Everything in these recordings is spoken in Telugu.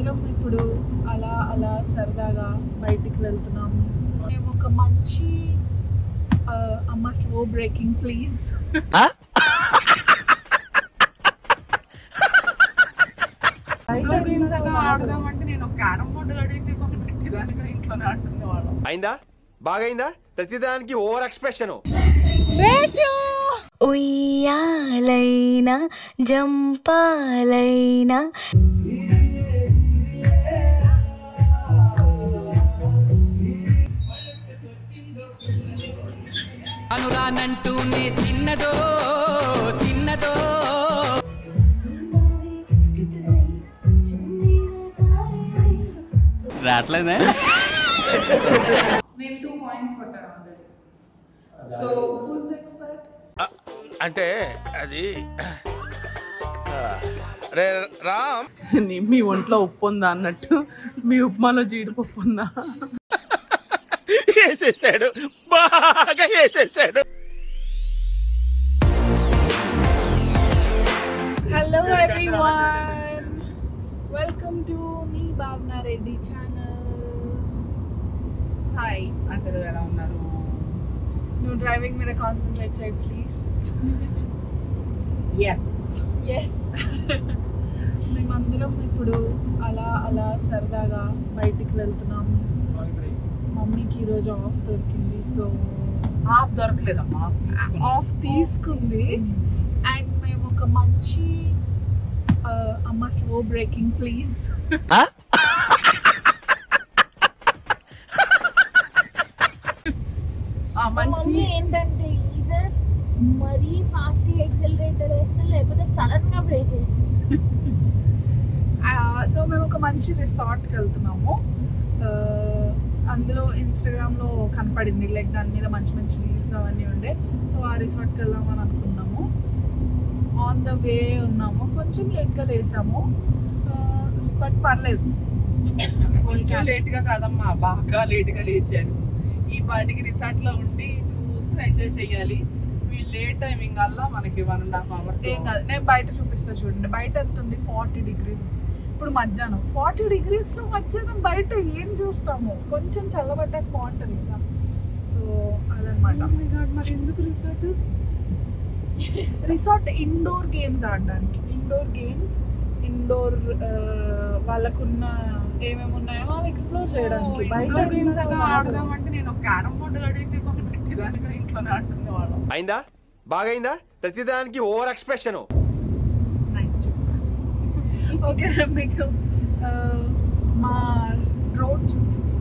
మేమందరం ఇప్పుడు అలా అలా సరదాగా బయటికి వెళ్తున్నాం మేము ఒక మంచి ఆ, అమ్మ స్లో బ్రేకింగ్ ప్లీజ్ ఇంట్లో గేమ్స్ అలా ఆడదామంటే నేను క్యారమ్ బోర్డు అడిగితే కొన్ని పెట్టేదాన్ని కూడా ఇంట్లోనే ఆడుకునేవాళ్ళం అయిందా బాగైందా ప్రతిదానికి ఓవర్ ఎక్స్ప్రెషన్ ఉయ్యాలైనా జంపాలైనా అనురానంటూనే చిన్నదో చిన్నదో రావట్లేదా నేను టూ పాయింట్స్ కొట్టాను ఆల్రెడీ సో హూస్ ఎక్స్పర్ట్ అంటే అది రే రామ్ నీ- మీ ఒంట్లో ఉప్పు ఉందా అన్నట్టు మీ ఉప్మాలో జీడిపప్పు ఉందా వేసేసాడు బాగా వేసేసాడు హలో ఎవ్రీవన్ వెల్కమ్ టు మీ భావన రెడ్డి ఛానల్ హాయ్ అందరూ ఎలా ఉన్నారు నువ్వు డ్రైవింగ్ మీద కాన్సన్ట్రేట్ చేయి ప్లీజ్ ఎస్ ఎస్ మేమందరం ఇప్పుడు అలా అలా సరదాగా బయటికి వెళ్తున్నాం మమ్మీకి ఈరోజు ఆఫ్ దొరికింది సో హాఫ్ దొరకలేదమ్మా హాఫ్ తీసుకున్నా ఆఫ్ తీసుకుంది అండ్ మేము ఒక మంచి ఆ, అమ్మ స్లో బ్రేకింగ్ ప్లీజ్ ఆ, మంచి మమ్మీ ఏంటంటే ఇదర్ మరీ ఫాస్ట్ ఎక్సెలరేటర్ వేస్తే లేకపోతే సడన్ గా బ్రేక్ వేస్తుంది సో మేము ఒక మంచి రిసార్ట్కి వెళ్తున్నాము ఆ, అందులో ఇన్స్టాగ్రామ్లో కనపడింది లైక్ దాని మీద మంచి మంచి రీల్స్ అవన్నీ ఉండే సో ఆ రిసార్ట్కి వెళ్దామని అనుకున్నాము ఆన్ ద వే ఉన్నాము కొంచెం లేట్గా లేసాము బట్ పర్లేదు కొంచెం లేట్ గా కాదమ్మా బాగా లేట్ గా లేచాను ఈ పాటికి రిసార్ట్ లో ఉండి చూస్తూ ఎంజాయ్ చేయాలి వీళ్ళు లేట్ టైమింగ్ వల్ల మనకి వన్ అండ్ హాఫ్ అవర్ ఏం కాదు నేను బయట చూపిస్తా చూడండి బయట ఎంత ఉంది ఫార్టీ డిగ్రీస్ ఇప్పుడు మధ్యాహ్నం ఫార్టీ డిగ్రీస్లో మధ్యాహ్నం బయట ఏం చూస్తాము కొంచెం చల్లబడ్డాక బాగుంటుంది కదా సో అదనమాట మరి ఎందుకు రిసార్ట్ రిసార్ట్ ఇండోర్ గేమ్స్ ఆడడానికి ఇండోర్ గేమ్స్ ఇండోర్ వాళ్ళకున్న ఏమేమి ఉన్నాయో అవి ఎక్స్ప్లోర్ చేయడానికి బయట గేమ్స్ అలా ఉన్నది ఆడదామంటే నేను క్యారమ్ బోర్డు అడిగితే కొన్ని పెట్టేదాన్ని కూడా ఇంట్లోనే ఆడుకునేవాళ్ళం అయిందా బాగైందా ప్రతిదానికి ఓవర్ ఎక్స్ప్రెషన్ నైస్ ఓకే మీకు ఆ, మా రోడ్ చూపిస్తాం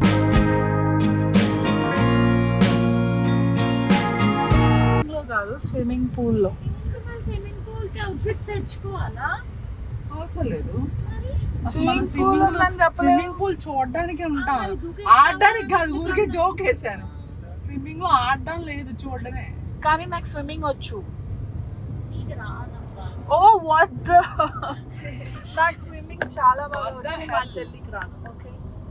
లో కాదు స్విమ్మింగ్ పూల్లో స్విమ్మింగ్ పూల్ కి అవుట్ఫిట్స్ తెచ్చుకోవాలా అవసరం లేదు మరి Swimming pool ఉందని చెప్పలేవు. స్విమ్మింగ్ పూల్ చూడడానికి ఉంటాను మరి దూకేస్తావా? ఆడడానికి కాదు ఊరికే జోక్ వేసాను స్విమ్మింగ్ లో ఆడడం లేదు చూడడమే కానీ నాకు స్విమ్మింగ్ వచ్చు నీకు రాదమ్మా ఓ వద్ద నాకు స్విమ్మింగ్ చాలా బాగా వచ్చి మా చెల్లికి రాను ఓకే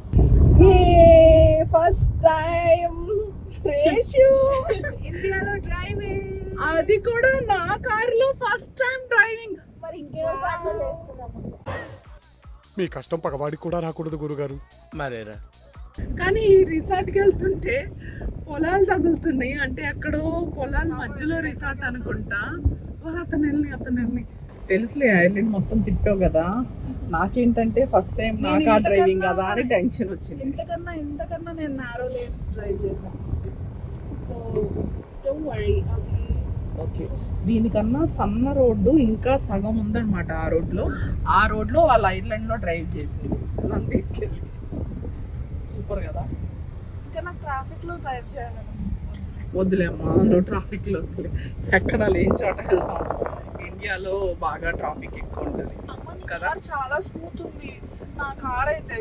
ఫస్ట్ టైం రేషు ఇండియాలో డ్రైవింగ్ అది కూడా నా కారులో ఫస్ట్ టైం డ్రైవింగ్ మరి ఇంకెవరు కంట్రోల్ చేస్తుందమ్మా మీ కష్టం పగవాడికి కూడా రాకూడదు గురుగారు మరేరా కానీ ఈ రిసార్ట్కి వెళ్తుంటే పొలాలు తగులుతున్నాయి అంటే ఎక్కడో పొలాల మధ్యలో రిసార్ట్ అనుకుంటా ఓ, అతను వెళ్ళి అతను వెళ్ళి తెలుసులే ఐర్లాండ్ మొత్తం తిప్పావు కదా నాకేంటంటే ఫస్ట్ టైం నా నేను కార్ ఇంతకన్నా- డ్రైవింగ్ కదా అని టెన్షన్ వచ్చింది ఇంతకన్నా ఇంతకన్నా నేను నారో లేన్స్ డ్రైవ్ చేశాను so don't worry okay okay దీనికన్నా సన్న రోడ్డు ఇంకా సగం ఉందన్నమాట ఆ రోడ్లో ఆ రోడ్లో వాళ్ళు ఐర్లాండ్లో డ్రైవ్ చేసింది నన్ను తీసుకెళ్ళి సూపర్ కదా ఇంకా నాకు ట్రాఫిక్ లో డ్రైవ్ చేయాలని వద్దులేమ్మా నువ్వు ట్రాఫిక్లో వద్దులే ఎక్కడ లేని చోట వెళ్తాం ఇండియాలో బాగా ట్రాఫిక్ ఎక్కువ ఉంటుంది అమ్మ నీ కదా? కార్ చాలా స్మూత్ ఉంది నా కార్ అయితే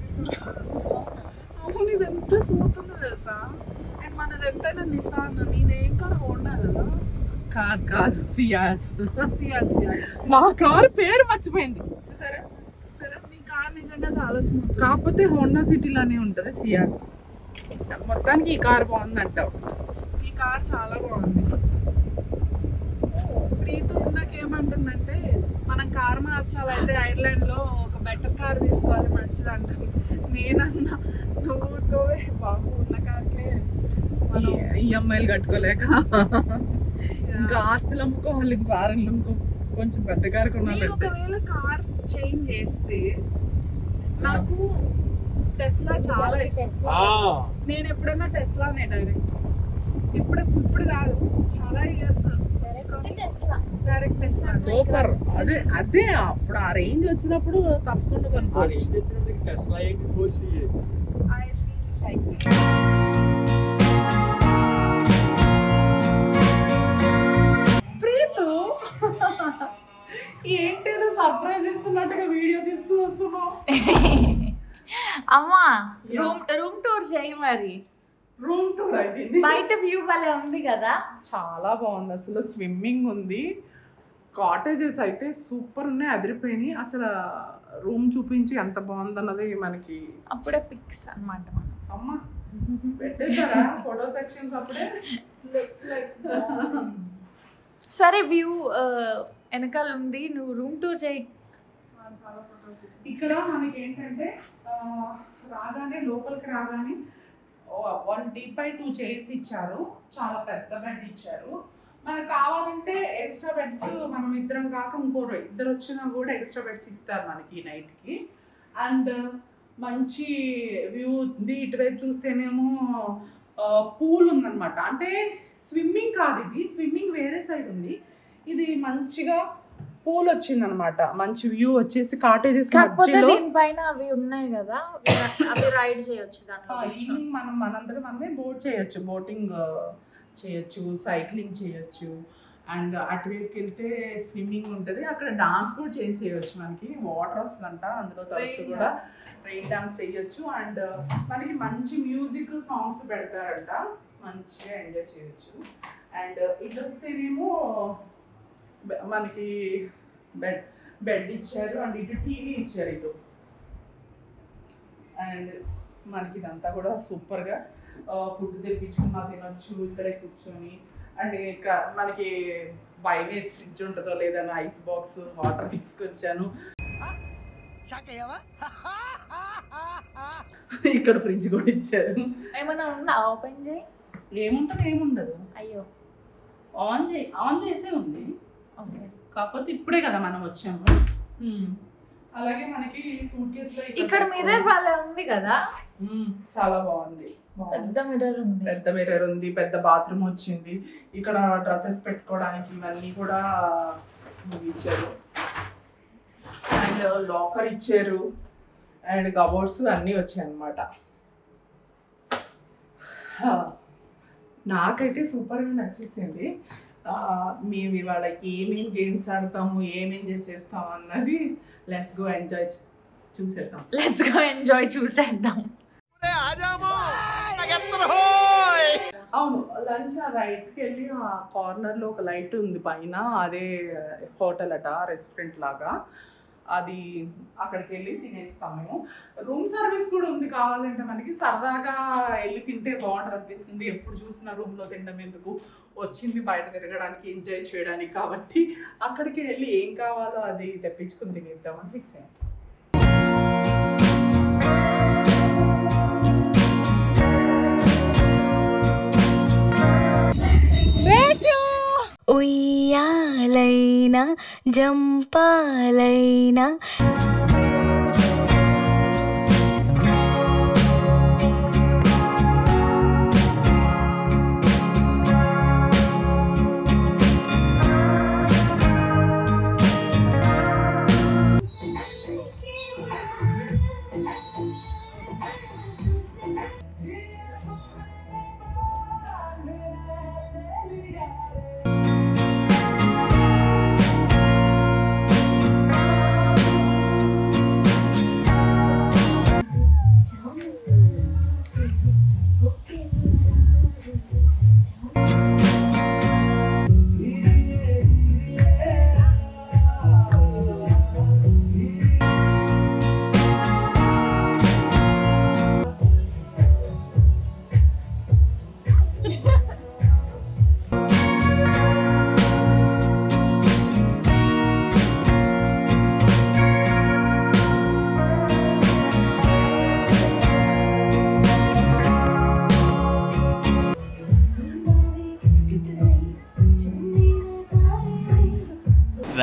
అవును ఇది ఎంత స్మూత్ ఉందో తెలుసా అండ్ మనది ఎంతైనా నిసాన్ నేనేం కార్ హోండా కదా కాదు కాదు సియాస్ సిఆర్ సిఆర్ నా కారు పేరు మర్చిపోయింది చూసారా చూసారా నీ కార్ నిజంగా చాలా స్మూత్ కాకపోతే హోండా సిటీలోనే ఉంటుంది సియాస్ మొత్తానికి ఈ కారు బాగుంది అంటావు ఈ కార్ చాలా బాగుంది ప్రీతు ఇందాక ఏమంటుందంటే మనం కార్ మార్చాలైతే ఐర్లాండ్ లో ఒక బెటర్ కార్ కార్ తీసుకోవాలి మంచిది అంటారు నేనన్నా నువ్వు ఊరుకోవే బాబు ఉన్న కార్కే మనం ఈఎంఐలు కట్టుకోలేక ఇంకా ఆస్తులు అమ్ముకోవాలి ఫారెన్లు ఇంకో కొంచెం పెద్ద కారు నేను కొనాలంటే ఒకవేళ కార్ చేంజ్ చేస్తే నాకు టెస్లా చాలా ఇష్టం నేను ఎప్పుడైనా టెస్లానే డైరెక్ట్ ఇప్పుడు ఇప్పుడు కాదు చాలా years Tesla direct Tesla super అదే అదే అప్పుడు ఆ రేంజ్ వచ్చినప్పుడు తప్పకుండా కొనుక్కోవచ్చు ఐ రియలీ లైక్ ప్రీతు ఏంటేదో సర్ప్రైజ్ ఇస్తున్నట్టుగా వీడియో తీస్తూ వస్తున్నావు అమ్మా రూమ్ రూమ్ టూర్ చేయి మరి రూమ్ టూర్ అయితే బయట వ్యూ భలే ఉంది కదా చాలా బాగుంది అసలు స్విమ్మింగ్ ఉంది కాటేజెస్ అయితే సూపర్ ఉన్నాయి అదిరిపోయినాయి అసలు రూమ్ చూపించి ఎంత బాగుందన్నది మనకి అప్పుడే పిక్స్ అన్నమాట మనం అమ్మ పెట్టేశారా ఫోటో సెక్షన్స్ అప్పుడే సరే వ్యూ వెనకాల ఉంది నువ్వు రూమ్ టూర్ చేయి ఇక్కడ మనకి ఏంటంటే ఆ, రాగానే లోపలికి రాగానే one teapoy two chairs ఇచ్చారు చాలా పెద్ద బెడ్ ఇచ్చారు మనకు కావాలంటే ఎక్స్ట్రా బెడ్స్ మనం ఇద్దరం కాక ఇంకోరు ఇద్దరు వచ్చినా కూడా ఎక్స్ట్రా బెడ్స్ ఇస్తారు మనకి నైట్కి అండ్ మంచి వ్యూ ఉంది ఇటువైపు చూస్తేనేమో పూల్ ఉందన్నమాట అంటే స్విమ్మింగ్ కాదు ఇది స్విమ్మింగ్ వేరే సైడ్ ఉంది ఇది మంచిగా పూల్ వచ్చిందనమాట మంచి వ్యూ వచ్చేసి కాటేజెస్ కాకపోతే మధ్యలో దీనిపైన అవి ఉన్నాయి కదా అవి- అవి రైడ్ చేయొచ్చు దాంట్లో కూర్చొని. ఈవినింగ్ మనం మనందరం మనమే బోట్ చేయొచ్చు బోటింగ్ చేయొచ్చు సైక్లింగ్ చేయొచ్చు అండ్ అటువైపుకి వెళ్తే స్విమ్మింగ్ ఉంటుంది అక్కడ డాన్స్ కూడా చేసేయచ్చు మనకి వాటర్ వస్తుందంట అందులో తడుస్తూ Rain కూడా రెయిన్ డాన్స్ చేయొచ్చు అండ్ మనకి మంచి మ్యూజిక్ సాంగ్స్ పెడతారంట మంచిగా ఎంజాయ్ చేయొచ్చు అండ్ ఇటు వస్తేనేమో బె- మనకి బెడ్ బెడ్ ఇచ్చారు అండ్ ఇటు టీవీ ఇచ్చారు ఇటు అండ్ మనకి ఇదంతా కూడా సూపర్గా ఫుడ్ తెప్పించుకున్నా తినొచ్చు ఇక్కడే కూర్చొని అండ్ ఇంకా మనకి వైవేస్ ఫ్రిడ్జ్ ఉంటుందో లేదని ఐస్ బాక్స్ వాటర్ తీసుకొచ్చాను ఇక్కడ ఫ్రిడ్జ్ కూడా ఇచ్చారు ఏమైనా ఉందా ఓపెన్ చేయి ఏముంటుంది ఏముండదు అయ్యో ఆన్ చేయి ఆన్ చేసే ఉంది ఓకే కాకపోతే ఇప్పుడే కదా మనం వచ్చాము మ్మ్. అలాగే మనకి సూట్ కేసులో ఇక్కడ మిర్రర్ భలే ఉంది కదా చాలా బాగుంది బాగుంది. పెద్ద మిర్రర్ ఉంది పెద్ద మిర్రర్ ఉంది పెద్ద బాత్రూమ్ వచ్చింది ఇక్కడ డ్రెస్సెస్ పెట్టుకోవడానికి ఇవన్నీ కూడా ఇవి ఇచ్చారు అండ్ లాకర్ ఇచ్చారు అండ్ కబోర్డ్స్ అన్నీ వచ్చాయి అన్నమాట హా. నాకైతే సూపర్గా నచ్చేసింది ఆ, మేము ఇవాళ ఏమేం గేమ్స్ ఆడతాము ఏం ఎంజాయ్ చేస్తాము అన్నది లెట్స్ గో ఎంజాయ్ చూసేద్దాం లెట్స్ గో ఎంజాయ్ చూసేద్దాం అవును లంచ్ ఆ రైట్కి వెళ్ళి ఆ కార్నర్లో ఒక లైట్ ఉంది పైన అదే హోటల్ అట రెస్టారెంట్ లాగా అది అక్కడికి వెళ్ళి తినేస్తాం మేము రూమ్ సర్వీస్ కూడా ఉంది కావాలంటే మనకి సరదాగా వెళ్ళి తింటే బాగుంటుంది అనిపిస్తుంది ఎప్పుడు చూసినా రూమ్లో తినడం ఎందుకు వచ్చింది బయట తిరగడానికి ఎంజాయ్ చేయడానికి కాబట్టి అక్కడికి వెళ్ళి ఏం కావాలో అది తెప్పించుకుని తినేద్దామని ఫిక్స్ అయ్యాం ఉయ్యాలైనా జంపాలైనా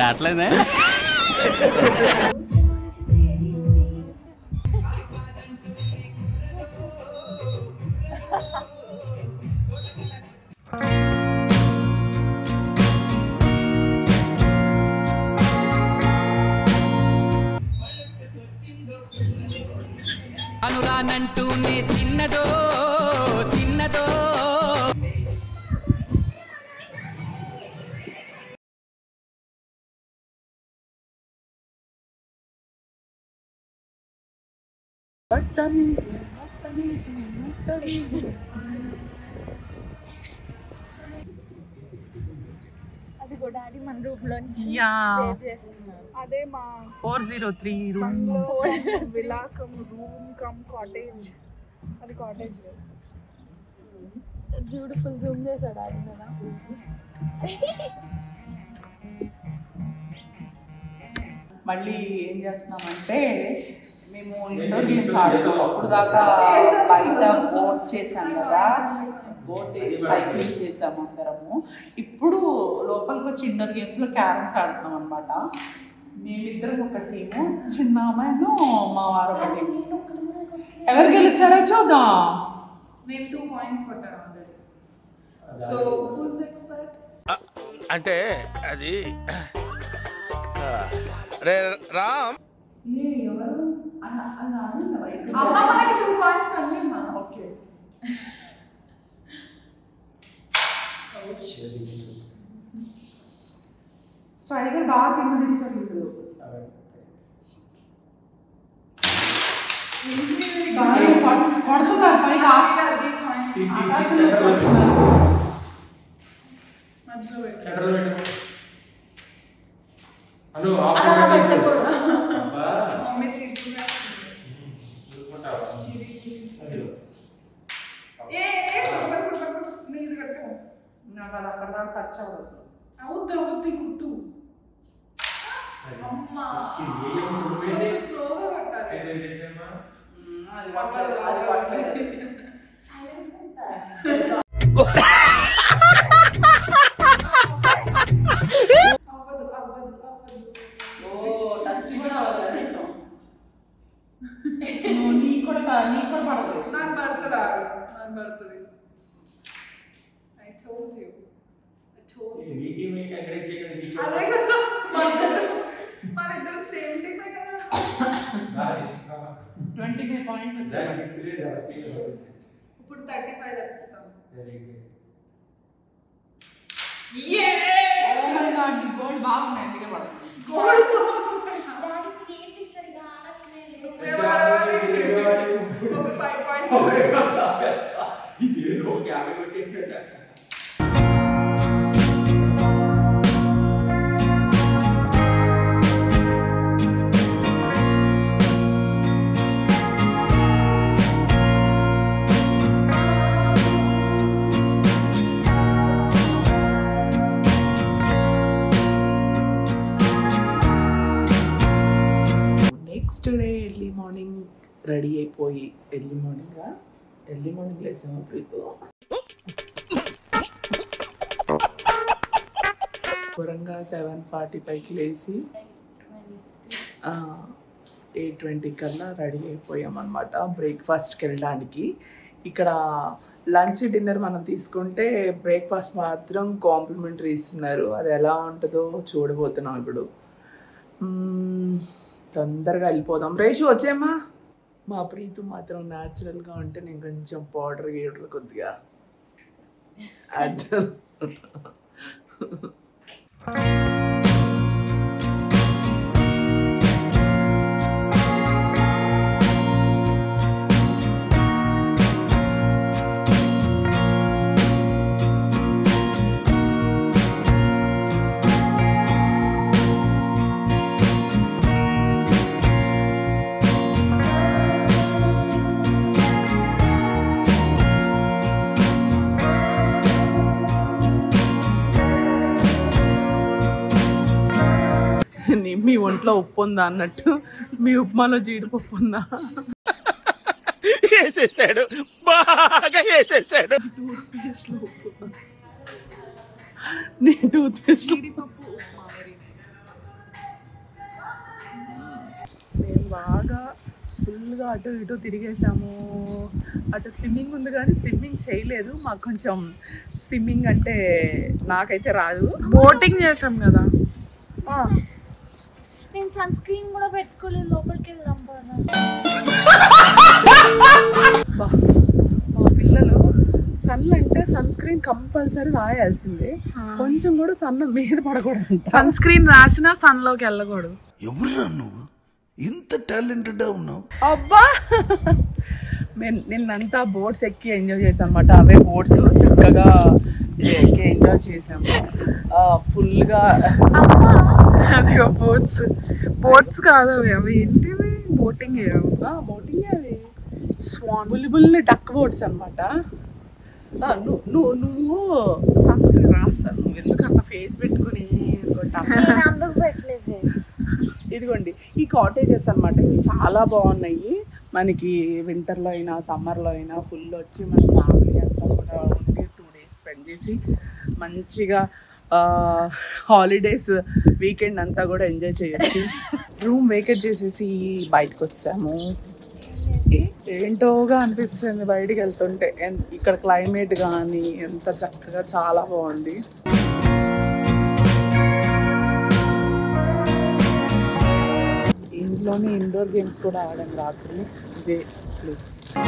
రావట్లేదే అనురానంటూనే చిన్నదో చిన్నదో అది కూడా అది మన రూమ్ లోంచి యా రేప్ చేస్తున్నారు అదే మా four zero three room villa come room come cottage అది కాటేజ్ బ్యూటిఫుల్ జూమ్ చేశాడు అది కదా మళ్ళీ ఏం చేస్తున్నామంటే మేము ఇండోర్ గేమ్స్ ఆడుతాం అప్పుడు దాకా బయట బోట్ చేసాం కదా బోట్ సైక్లింగ్ చేసాము అందరము ఇప్పుడు లోపలికి వచ్చి ఇండోర్ గేమ్స్లో క్యారమ్స్ ఆడుతున్నాం అనమాట మేమిద్దరం ఒక టీము చిన్న అమ్మాయిను మా వారు ఒక టీం ఎవరు గెలుస్తారో చూద్దాం నేను టూ పాయింట్స్ కొట్టాను ఆల్రెడీ సో హూస్ ఎక్స్పర్ట్ అంటే అది ఆ, రే రామ్ ఏ ఎవరు అన్న అన్న అడిగినావా? ఇప్పుడు అమ్మ మనకి టూ పాయింట్స్ కండి ఓకే స్ట్రైకర్ బాగా చిన్నదించారు వీళ్ళు బాగా కొట్- కొడుతున్నారు పైకి ఆకాశంలో కొడుతున్నారు. మధ్యలో పెట్టు. షట్టర్లో పెట్టు. అను, ఆఫ్ అలా చేయండి. పెట్టకూడదు. అబ్బా. మమ్మీ చిరుకుగా చూసుకుంటావా? చిరి చిరి అదిగో. ఏ ఏ సూపర్ సూపర్ సూపర్ నీది కట్టు నాకు అది అక్కడ దాకా టచ్ అవ్వదు అసలు అవుద్ది అవుద్ది కుట్టు అది. అమ్మా ఇది ఏం ఉంటుంది వేసి? కొంచెం స్లోగా కట్టాలి అయితే ఇది చేసేమ్మా. మ్మ్, అది అవ్వదు, పట్టలేదు, అది అవ్వదు. పట్టలేదు. సైలెంట్ ఉంటారు అవ్వదు అవ్వదు అవ్వదు ఓ, టచ్ కూడా అవ్వదు కనీసం. నువ్వు నీకు కూడా కాదు, నీకు కూడా పడదు నాకు పడుతుందా నాకు పడుతుంది I told you I told ఇది యూ మీ టీం ఏంటి ఎంకరేజ్ చేయకుండా నీకు అదే కదా మన- మన ఇద్దరం సేమ్ టీమే కదా బాగా చేసావా? ట్వంటీ ఫైవ్ పాయింట్స్ వచ్చాయి దానికి తెలియదు కాబట్టి. ఇప్పుడు థర్టీ ఫైవ్ తెప్పిస్తాం Very good. Oh my god నీ గోల్డ్ బాగున్నాయి అందుకే పడుతుంది గోల్డ్ డాడీ మీరు ఏంటి సరిగా ఆడట్లేదు ఒక ఫైవ్ పాయింట్స్ ఇదేదో ఒక యాభై కొట్టేసినట్ట. Next day early morning ready అయిపోయి ఎర్లీ మార్నింగ్ ఎర్లీ మార్నింగ్ లేసాము ప్రీతో ఘోరంగా సెవెన్ ఫార్టీ ఫైవ్కి లేచి ఎయిట్ ట్వంటీ కల్లా రెడీ అయిపోయాం అనమాట బ్రేక్ఫాస్ట్కి వెళ్ళడానికి ఇక్కడ లంచ్ డిన్నర్ మనం తీసుకుంటే బ్రేక్ఫాస్ట్ మాత్రం కాంప్లిమెంటరీ ఇస్తున్నారు అది ఎలా ఉంటుందో చూడబోతున్నాం ఇప్పుడు మ్మ్, తొందరగా వెళ్ళిపోదాం రేషు వచ్చేమ్మా మా ప్రీతు మాత్రం న్యాచురల్గా ఉంటే నేను కొంచెం పౌడర్ గీడర్ కొద్దిగా అర్థం మీ ఒంట్లో ఉప్పు ఉందా అన్నట్టు మీ ఉప్మాలో జీడిపప్పు ఉందా వేసేసాడు బాగా వేసేసాడు టూత్పేస్ట్లో ఉప్పు ఉందా? నీ టూత్పేస్ట్ ఫుల్గా అటు ఇటు తిరిగేసాము అటు స్విమ్మింగ్ ఉంది కానీ స్విమ్మింగ్ చేయలేదు మాకు కొంచెం స్విమ్మింగ్ అంటే నాకైతే రాదు బోటింగ్ చేసాం కదా ఆ, నేను సన్ స్క్రీన్ కూడా పెట్టుకోలేదు లోపలికి వెళ్దాం పోనా బా, మా పిల్లలు సన్ అంటే సన్ స్క్రీన్ కంపల్సరీ రాయాల్సిందే కొంచెం కూడా సన్ మీద పడకూడదు సన్ స్క్రీన్ రాసినా సన్ లోకి వెళ్ళకూడదు ఎవరురా నువ్వు ఇంత టాలెంటెడ్ ఉన్నావు అబ్బా నేను నిన్నంతా బోట్స్ ఎక్కి ఎంజాయ్ చేశాను అనమాట అవే బోట్స్ చక్కగా ఎక్కి ఎంజాయ్ చేసాము ఫుల్గా అది బోట్స్ బోట్స్ కాదు అవి అవి ఏంటివి బోటింగ్ బోటింగ్ అవి స్వాన్ బుల్లి డక్ బోట్స్ అనమాట నువ్వు నువ్వు నువ్వు సన్ స్క్రీన్ రాస్తాను నువ్వు ఎందుకు అంత ఫేస్ పెట్టుకుని అనుకుంటా నేను అందుకు పెట్టలేదు ఇదిగోండి ఈ కాటేజెస్ అన్నమాట ఇవి చాలా బాగున్నాయి మనకి వింటర్లో అయినా సమ్మర్లో అయినా ఫుల్ వచ్చి మన ఫ్యామిలీ అంతా కూడా ఉండి టూ డేస్ స్పెండ్ చేసి మంచిగా హాలిడేస్ వీకెండ్ అంతా కూడా ఎంజాయ్ చేయొచ్చు రూమ్ వేకెట్ చేసేసి బయటకు వచ్చాము ఏ- ఏంటోగా అనిపిస్తుంది బయటికి వెళ్తుంటే ఎన్- ఇక్కడ క్లైమేట్ కానీ ఎంత చక్కగా చాలా బాగుంది ఇంట్లోనే ఇండోర్ గేమ్స్ కూడా ఆడాం రాత్రి ఇదే ప్లేస్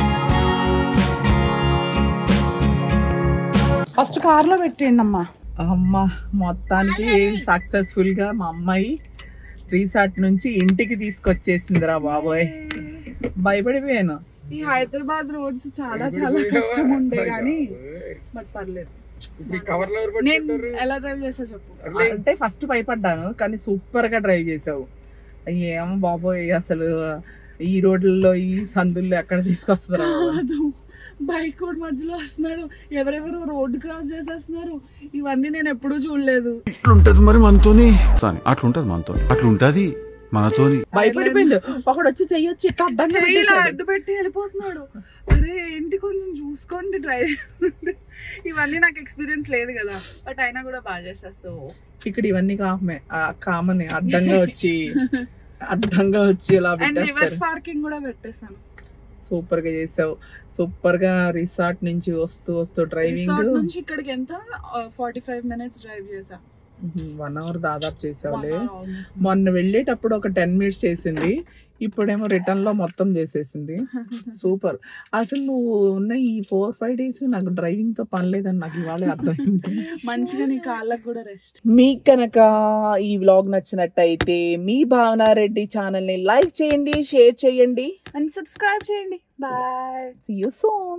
ఫస్ట్ కార్లో పెట్టేయండి అమ్మా అమ్మ మొత్తానికి సక్సెస్ఫుల్ గా మా అమ్మాయి రీసార్ట్ నుంచి ఇంటికి తీసుకొచ్చేసిందిరా బాబోయ్ భయపడిపోయాను ఈ హైదరాబాద్ రోడ్స్ చాలా చాలా కష్టం ఉండే కానీ బట్ పర్లేదు నేను ఎలా డ్రైవ్ చేసా చెప్పు అంటే ఫస్ట్ భయపడ్డాను కానీ సూపర్ గా డ్రైవ్ చేసావు ఏమో బాబోయ్ అసలు ఈ రోడ్లలో ఈ సందుల్లో ఎక్కడ తీసుకొస్తున్నారు కాదు బైక్ రోడ్ మధ్యలో వస్తున్నాడు ఎవరెవరు రోడ్డు క్రాస్ చేసేస్తున్నారు ఇవన్నీ నేను ఎప్పుడూ చూడలేదు ఇట్లుంటది మరి మనతోని అట్లుంటది మనతో అట్లుంటది మనతోని భయపడిపోయింది ఒకడు వచ్చి చెయ్యొచ్చి ఇట్లా అడ్డంగా చెయ్యి ఇలా పెట్టేశాడు. అడ్డు పెట్టి వెళ్ళిపోతున్నాడు అరే ఏంటి కొంచెం చూసుకోండి డ్రైవ్ ఇవన్నీ నాకు ఎక్స్పీరియన్స్ లేదు కదా బట్ అయినా కూడా బాగా చేస్తా సో ఇక్కడ ఇవన్నీ కామనే కామన్ అడ్డంగా వచ్చి అడ్డంగా వచ్చి ఇలా అండ్ రివర్స్ పెట్టేస్తారు పార్కింగ్ కూడా పెట్టేశాను సూపర్ గా చేసావు సూపర్ గా రిసార్ట్ నుంచి వస్తూ వస్తూ రిసార్ట్ డ్రైవింగ్ నుంచి ఇక్కడికి ఎంత ఫార్టీ ఫైవ్ మినిట్స్ డ్రైవ్ చేసా వన్ అవర్ దాదాపు One చేసావులే hour almost. మొన్న వెళ్ళేటప్పుడు ఒక టెన్ మినిట్స్ చేసింది ఇప్పుడేమో రిటర్న్ లో మొత్తం చేసేసింది సూపర్ అసలు నువ్వు ఉన్న ఈ ఫోర్ ఫైవ్ డేస్ నాకు డ్రైవింగ్ తో పని లేదని నాకు ఇవాళ అర్థమైంది మంచిగా నీ కాళ్ళకు కూడా రెస్ట్ మీకు కనుక ఈ వ్లాగ్ నచ్చినట్టయితే మీ భావన రెడ్డి ఛానల్ ని లైక్ చేయండి షేర్ చేయండి అండ్ సబ్స్క్రైబ్ చేయండి బాయ్ See you soon.